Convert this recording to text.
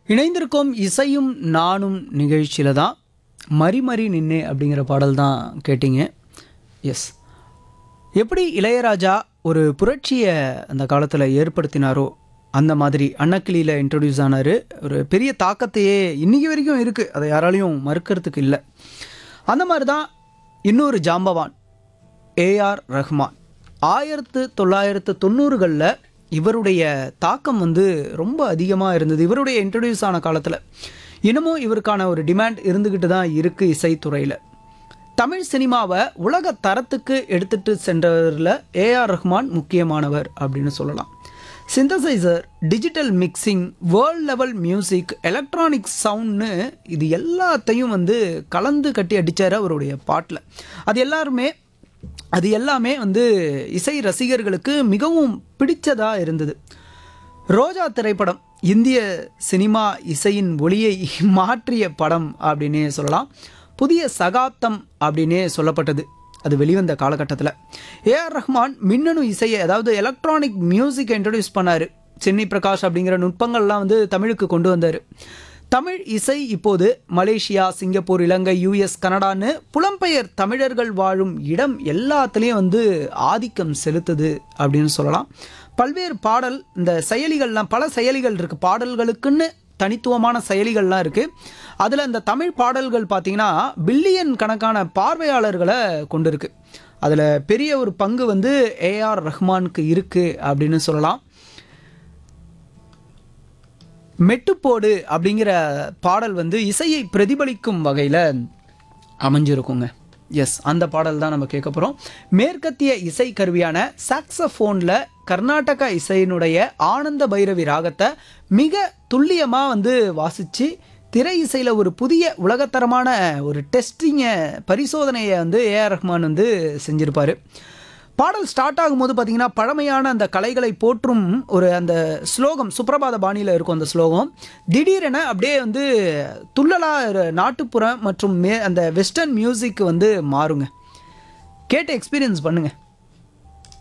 இணைந்திருக்கும் இசையும் நானும் நிகழ்ச்சியில் தான் மறி மறி நின்னே அப்படிங்கிற பாடல் தான் கேட்டீங்க எஸ் எப்படி இளையராஜா ஒரு புரட்சியை அந்த காலத்தில் ஏற்படுத்தினாரோ அந்த மாதிரி அன்னக்கிளியில் இன்ட்ரடியூஸ் ஆனார் ஒரு பெரிய தாக்கத்தையே இன்றைக்கி வரைக்கும் இருக்குது அதை யாராலையும் மறுக்கிறதுக்கு இல்லை அந்த மாதிரி தான் இன்னொரு ஜாம்பவான் ஏஆர் ரஹ்மான் ஆயிரத்து தொள்ளாயிரத்து தொண்ணூறுகளில் இவருடைய தாக்கம் வந்து ரொம்ப அதிகமாக இருந்தது இவருடைய இன்ட்ரடியூஸ் ஆன காலத்தில் இன்னமும் இவருக்கான ஒரு டிமாண்ட் இருந்துக்கிட்டு தான் இருக்குது இசைத்துறையில் தமிழ் சினிமாவை உலக தரத்துக்கு எடுத்துட்டு சென்றவரில் ஏஆர் ரஹ்மான் முக்கியமானவர் அப்படின்னு சொல்லலாம் synthesiser digital mixing world level music electronic சவுண்ட்னு இது எல்லாத்தையும் வந்து கலந்து கட்டி அடித்தார் அவருடைய பாட்டில் அது எல்லாருமே அது எல்லாமே வந்து இசை ரசிகர்களுக்கு மிகவும் பிடிச்சதாக இருந்தது ரோஜா திரைப்படம் இந்திய சினிமா இசையின் ஒளியை மாற்றிய படம் அப்படின்னே சொல்லலாம் புதிய சகாப்தம் அப்படின்னே சொல்லப்பட்டது அது வெளிவந்த காலகட்டத்தில் ஏஆர் ரஹ்மான் மின்னணு இசையை அதாவது எலக்ட்ரானிக் மியூசிக்கை இன்ட்ரடியூஸ் பண்ணார் சென்னை பிரகாஷ் அப்படிங்கிற நுட்பங்கள்லாம் வந்து தமிழுக்கு கொண்டு வந்தார் தமிழ் இசை இப்போது மலேசியா சிங்கப்பூர் இலங்கை யூஎஸ் கனடான்னு புலம்பெயர் தமிழர்கள் வாழும் இடம் எல்லாத்துலேயும் வந்து ஆதிக்கம் செலுத்துது அப்படின்னு சொல்லலாம் பல்வேறு பாடல் இந்த செயலிகள்லாம் பல செயலிகள் இருக்குது பாடல்களுக்குன்னு தனித்துவமான செயலிகள்லாம் இருக்குது அதில் இந்த தமிழ் பாடல்கள் பார்த்திங்கன்னா பில்லியன் கணக்கான பார்வையாளர்களை கொண்டிருக்கு அதில் பெரிய ஒரு பங்கு வந்து ஏஆர் ரஹ்மானுக்கு இருக்குது அப்படின்னு சொல்லலாம் மெட்டுப்போடு அப்படிங்கிற பாடல் வந்து இசையை பிரதிபலிக்கும் வகையில் அமைஞ்சிருக்குங்க எஸ் அந்த பாடல் தான் நம்ம கேட்க போகிறோம் மேற்கத்திய இசை கருவியான சாக்ஸஃபோனில் கர்நாடக இசையினுடைய ஆனந்த பைரவி ராகத்தை மிக துல்லியமாக வந்து வாசித்து திரை இசையில் ஒரு புதிய உலகத்தரமான ஒரு டெஸ்டிங்கை பரிசோதனையை வந்து ஏஆர் ரஹ்மான் வந்து செஞ்சுருப்பார் பாடல் ஸ்டார்ட் ஆகும்போது பார்த்தீங்கன்னா பழமையான அந்த கலைகளை போற்றும் ஒரு அந்த ஸ்லோகம் சுப்ரபாத பாணியில் இருக்கும் அந்த ஸ்லோகம் திடீரென அப்படியே வந்து துள்ளலாக நாட்டுப்புறம் மற்றும் மே அந்த வெஸ்டர்ன் மியூசிக் வந்து மாறுங்க கேட்டு எக்ஸ்பீரியன்ஸ் பண்ணுங்கள்